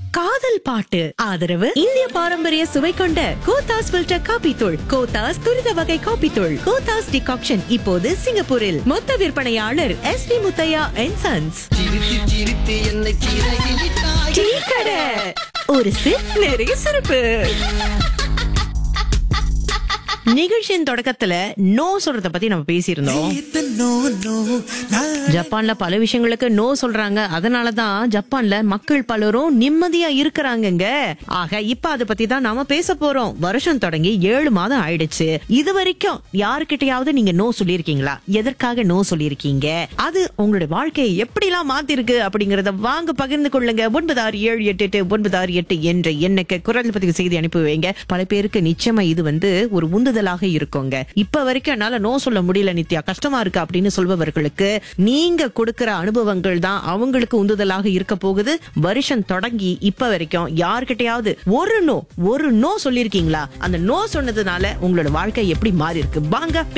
காதல் பாட்டு ஆதரவு இந்திய பாரம்பரிய சுவை கொண்ட கோத்தாஸ் ஃபில்டர் காபி தூள் கோத்தாஸ் துரித வகை காபி தூள் கோத்தாஸ் டிகாக்ஷன் இப்போது சிங்கப்பூரில் மொத்த விற்பனையாளர் S P Muthiah and sons சிரித்து சிரித்து என்னை சிறகிட்டாய் டீ கடை ஒரு சிப் நிறைய சிறப்பு நிகழ்ச்சியின் தொடக்கத்துல நோ சொல்றத பத்தி நம்ம பேசியிருந்தோம் ஜப்பான்ல பல விஷயங்களுக்கு நோ சொல்றாங்க அதனாலதான் ஜப்பான்ல மக்கள் பலரும் நிம்மதியா இருக்கிறாங்கங்க ஆக இப்ப அத பத்தி தான் நாம பேச போறோம் வருஷம் தொடங்கி ஏழு மாதம் ஆயிடுச்சு இது வரைக்கும் யாருக்கிட்டயாவது நீங்க நோ சொல்லியிருக்கீங்களா எதற்காக நோ சொல்லியிருக்கீங்க அது உங்களுடைய வாழ்க்கையை எப்படிலாம் மாத்திருக்கு அப்படிங்கறத வாங்க பகிர்ந்து கொள்ளுங்க ஒன்பது ஆறு ஏழு எட்டு எட்டு ஒன்பது ஆறு எட்டு என்ற எண்ணுக்கு குரல் பதிவு செய்தி அனுப்பி வைங்க பல பேருக்கு நிச்சயமா இது வந்து ஒரு உந்துதலாக இருக்குங்க இப்ப வரைக்கும் என்னால நோ சொல்ல முடியல நித்யா கஷ்டமா இருக்கு அப்படின்னு சொல்பவர்களுக்கு நீங்க கொடுக்கிற அனுபவங்கள் தான் அவங்களுக்கு உந்துதலாக இருக்க போகுது வருஷம் தொடங்கி இப்ப வரைக்கும் யார்கிட்டயாவது ஒரு நோ ஒரு நோ சொல்லிருக்கீங்களா அந்த நோ சொன்னதுனால உங்களோட வாழ்க்கை எப்படி மாறி இருக்கு வாங்க